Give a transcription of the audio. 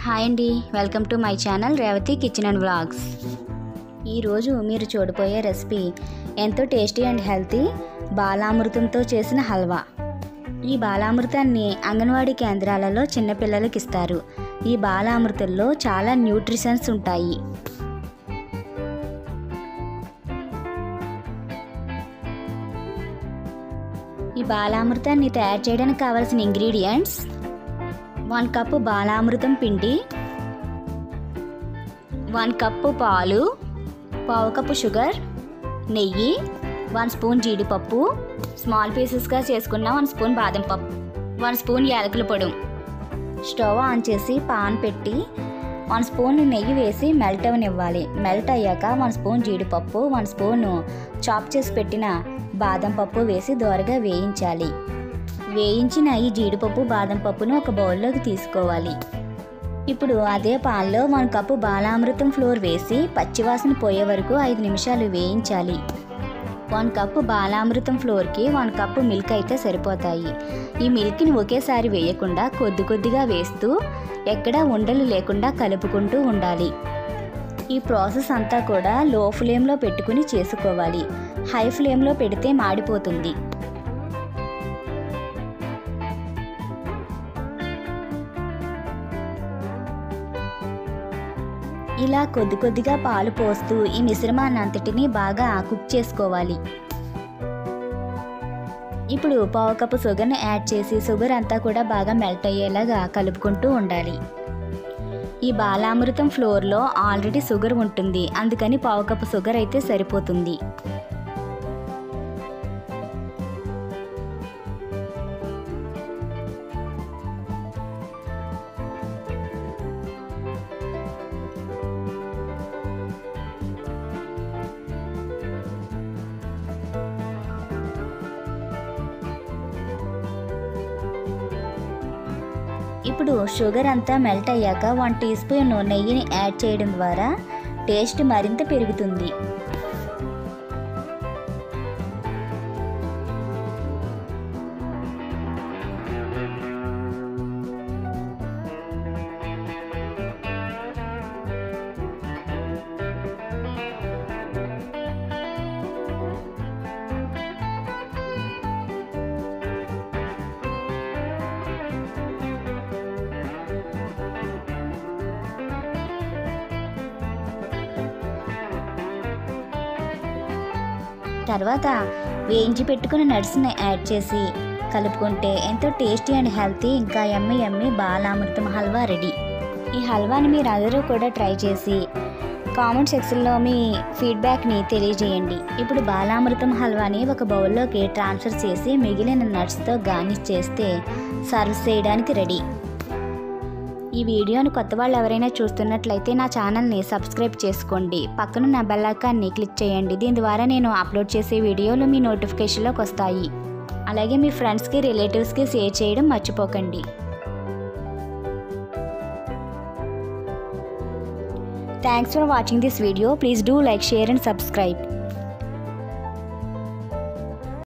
hi అండి welcome to my channel Revathi kitchen and vlogs ఈరోజు మీరు చూడబోయే రెసిపీ ఎంతో టేస్టీ అండ్ హెల్తీ బాలామృతంతో చేసిన హల్వా ఈ బాలామృతాన్ని అంగన్వాడీ కేంద్రాలలో చిన్నపిల్లలకి ఇస్తారు ఈ బాలామృతంలో చాలా న్యూట్రిషన్స్ ఉంటాయి ఈ బాలామృతాన్ని తయారు చేయడానికి కావాల్సిన ఇంగ్రీడియంట్స్ వన్ కప్పు బాలామృతం పిండి వన్ కప్పు పాలు పావు కప్పు షుగర్ నెయ్యి వన్ స్పూన్ జీడిపప్పు స్మాల్ పీసెస్గా చేసుకున్న వన్ స్పూన్ బాదం పప్పు వన్ స్పూన్ యాలకుల పొడి స్టవ్ ఆన్ చేసి పాన్ పెట్టి వన్ స్పూన్ నెయ్యి వేసి మెల్ట్ అవనివ్వాలి మెల్ట్ అయ్యాక వన్ స్పూన్ జీడిపప్పు వన్ స్పూన్ చాప్ చేసి పెట్టిన బాదం పప్పు వేసి దోరగా వేయించాలి వేయించిన ఈ జీడిపప్పు బాదం పప్పును ఒక బౌల్లోకి తీసుకోవాలి ఇప్పుడు అదే పాల్లో వన్ కప్పు బాలామృతం ఫ్లోర్ వేసి పచ్చివాసన పోయే వరకు ఐదు నిమిషాలు వేయించాలి వన్ కప్పు బాలామృతం ఫ్లోర్కి వన్ కప్పు మిల్క్ అయితే సరిపోతాయి ఈ మిల్క్ని ఒకేసారి వేయకుండా కొద్ది కొద్దిగా వేస్తూ ఎక్కడా ఉండలు లేకుండా కలుపుకుంటూ ఉండాలి ఈ ప్రాసెస్ అంతా కూడా లో ఫ్లేమ్లో పెట్టుకుని చేసుకోవాలి హై ఫ్లేమ్లో పెడితే మాడిపోతుంది ఇలా కొద్ది కొద్దిగా పాలు పోస్తూ ఈ మిశ్రమాన్ని అంతటిని బాగా కుక్ చేసుకోవాలి ఇప్పుడు పావు కప్పు షుగర్ని యాడ్ చేసి షుగర్ అంతా కూడా బాగా మెల్ట్ అయ్యేలాగా కలుపుకుంటూ ఉండాలి ఈ బాలామృతం ఫ్లోర్లో ఆల్రెడీ షుగర్ ఉంటుంది అందుకని పావు కప్పు షుగర్ అయితే సరిపోతుంది ఇప్పుడు షుగర్ అంతా మెల్ట్ అయ్యాక వన్ టీ స్పూన్ నెయ్యిని యాడ్ చేయడం ద్వారా టేస్ట్ మరింత పెరుగుతుంది తర్వాత వేయించి పెట్టుకున్న నట్స్ని యాడ్ చేసి కలుపుకుంటే ఎంతో టేస్టీ అండ్ హెల్తీ ఇంకా yummy yummy Balamrutham halwa ready ఈ హల్వాని మీరు అందరూ కూడా ట్రై చేసి కామెంట్ సెక్షన్లో మీ ఫీడ్బ్యాక్ని తెలియజేయండి ఇప్పుడు బాలామృతం హల్వాని ఒక బౌల్లోకి ట్రాన్స్ఫర్ చేసి మిగిలిన నట్స్తో గార్నిష్ చేస్తే సర్వ్ చేయడానికి రెడీ ఈ వీడియోని కొత్త వాళ్ళు ఎవరైనా చూస్తున్నట్లయితే నా ఛానల్ని సబ్స్క్రైబ్ చేసుకోండి పక్కన బెల్ ఐకాన్ని క్లిక్ చేయండి దీని ద్వారా నేను అప్లోడ్ చేసే వీడియోలు మీ నోటిఫికేషన్లోకి వస్తాయి అలాగే మీ ఫ్రెండ్స్కి రిలేటివ్స్కి షేర్ చేయడం మర్చిపోకండి thanks for watching this video please do like share and subscribe